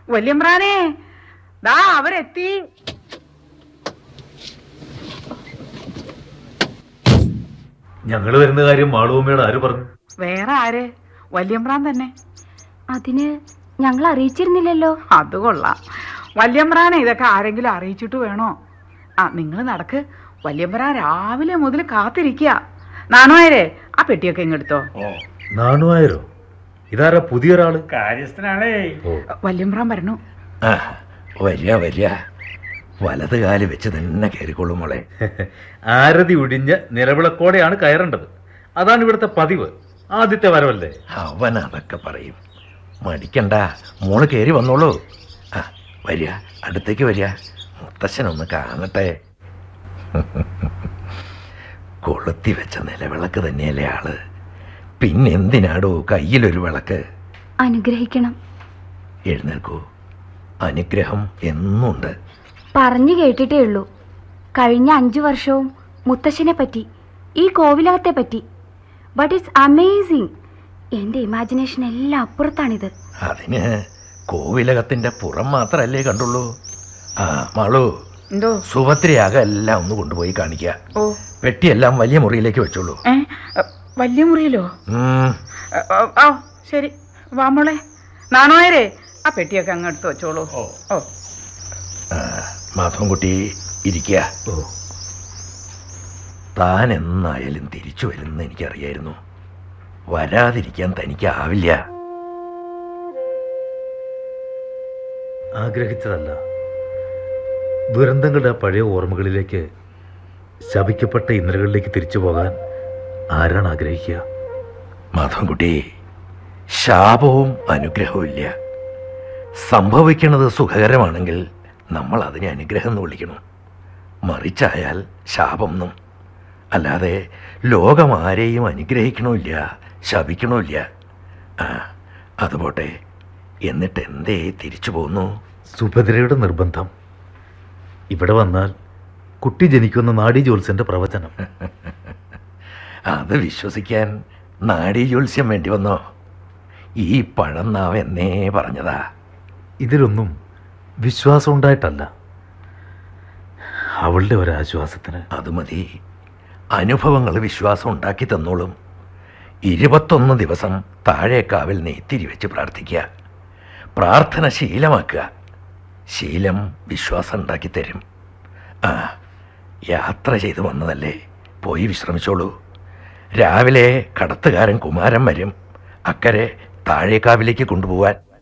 വല്യമ്പ്രാനെ ദാ അവരെത്തി ഞങ്ങൾ വരുന്ന കാര്യം മാളുവമ്മയോട് ആര് പറഞ്ഞു വേറെ ആര് വല്യമ്പ്രാൻ തന്നെ അതിന് ഞങ്ങൾ അറിയിച്ചിരുന്നില്ലല്ലോ അത് കൊള്ളാം വല്യമ്പ്രാനെ ഇതൊക്കെ ആരെങ്കിലും അറിയിച്ചിട്ട് വേണോ ആ നിങ്ങൾ നടക്ക് വല്യമ്പ്രാൻ രാവിലെ മുതൽ കാത്തിരിക്കുക നാണുവായരെ ആ പെട്ടിയൊക്കെ ഇങ്ങെടുത്തോ നാണുവായരോ ഇതാരാ പുതിയൊരാള് കാര്യസ്ഥനാണേ ഓ വല്യമ്പ്രാൻ വരണു ആ വരിക വരിക വലത് കാല് വെച്ച് തന്നെ കയറിക്കൊള്ളും മോളെ ആരതി ഒടിഞ്ഞ നിലവിളക്കോടെയാണ് കയറേണ്ടത് അതാണ് ഇവിടുത്തെ പതിവ് ആദ്യത്തെ വരവല്ലേ അവൻ അതൊക്കെ പറയും മടിക്കണ്ട മോള് കയറി വന്നോളൂ ആ വരിക അടുത്തേക്ക് വരിക മുത്തശ്ശനൊന്ന് കാണട്ടെ കൊളുത്തി വെച്ച നിലവിളക്ക് തന്നെയല്ലേ ആള് പിന്നെന്തിനാടോ കയ്യിലൊരു വിളക്ക് അനുഗ്രഹിക്കണം എഴുന്നേൽക്കൂ അനുഗ്രഹം എന്നുണ്ട് പറഞ്ഞു കേട്ടിട്ടേ ഉള്ളൂ കഴിഞ്ഞ അഞ്ചു വർഷവും മുത്തശ്ശനെ പറ്റി ഈ കോവിലകത്തെ പറ്റി ബട്ട് ഇറ്റ്സ് അമേസിങ് എൻ്റെ ഇമാജിനേഷൻ എല്ലാം അപ്പുറത്താണിത് അതിന് കോവിലകത്തിന്റെ പുറം മാത്രല്ലേ കണ്ടുള്ളൂ ആ മാളു എന്തോ സുഭദ്രയാകെ എല്ലാം ഒന്ന് കൊണ്ടുപോയി കാണിക്കുക ഓ പെട്ടിയെല്ലാം വലിയ മുറിയിലേക്ക് വെച്ചോളൂ ഏ വലിയ മുറിയിലോ ഉം, ആ, ആ, ആ ശരി വാ മോളെ നാണുവായരെ ആ പെട്ടിയൊക്കെ അങ്ങ് എടുത്ത് വെച്ചോളൂ ഓ ആ, മാധവൻകുട്ടി ഇരിക്കുക ഓ താൻ എന്നായാലും തിരിച്ചു വരുമെന്ന് എനിക്കറിയായിരുന്നു വരാതിരിക്കാൻ തനിക്കാവില്ല ആഗ്രഹിച്ചതല്ല ദുരന്തങ്ങളുടെ ആ പഴയ ഓർമ്മകളിലേക്ക് ശപിക്കപ്പെട്ട ഇന്നലകളിലേക്ക് തിരിച്ചു പോകാൻ ആരാണ് ആഗ്രഹിക്കുക മാധവൻകുട്ടി ശാപവും അനുഗ്രഹവും ഇല്ല സംഭവിക്കുന്നത് സുഖകരമാണെങ്കിൽ നമ്മൾ അതിനെ അനുഗ്രഹം എന്ന് വിളിക്കണം മറിച്ചായാൽ ശാപം എന്നും അല്ലാതെ ലോകം ആരെയും അനുഗ്രഹിക്കണമില്ല ശപിക്കണമില്ല ആ അതുപോട്ടെ എന്നിട്ട് എന്തേ തിരിച്ചു പോന്നു സുഭദ്രയുടെ നിർബന്ധം ഇവിടെ വന്നാൽ കുട്ടി ജനിക്കുന്ന നാഡീ ജോത്സ്യന്റെ പ്രവചനം അത് വിശ്വസിക്കാൻ നാഡീ ജ്യോത്സ്യം വേണ്ടി വന്നോ ഈ പഴം നാവ് എന്നേ പറഞ്ഞതാ ഇതിലൊന്നും വിശ്വാസം ഉണ്ടായിട്ടല്ല അവളുടെ ഒരാശ്വാസത്തിന് അത് മതി അനുഭവങ്ങൾ വിശ്വാസം ഉണ്ടാക്കി തന്നോളും ഇരുപത്തൊന്ന് ദിവസം താഴേക്കാവിൽ നെയ്ത്തിരി വെച്ച് പ്രാർത്ഥിക്കുക പ്രാർത്ഥന ശീലമാക്കുക ശീലം വിശ്വാസം ഉണ്ടാക്കി തരും ആ യാത്ര ചെയ്തു വന്നതല്ലേ പോയി വിശ്രമിച്ചോളൂ രാവിലെ കടത്തുകാരൻ കുമാരൻ വരും അക്കരെ താഴേക്കാവിലേക്ക് കൊണ്ടുപോവാൻ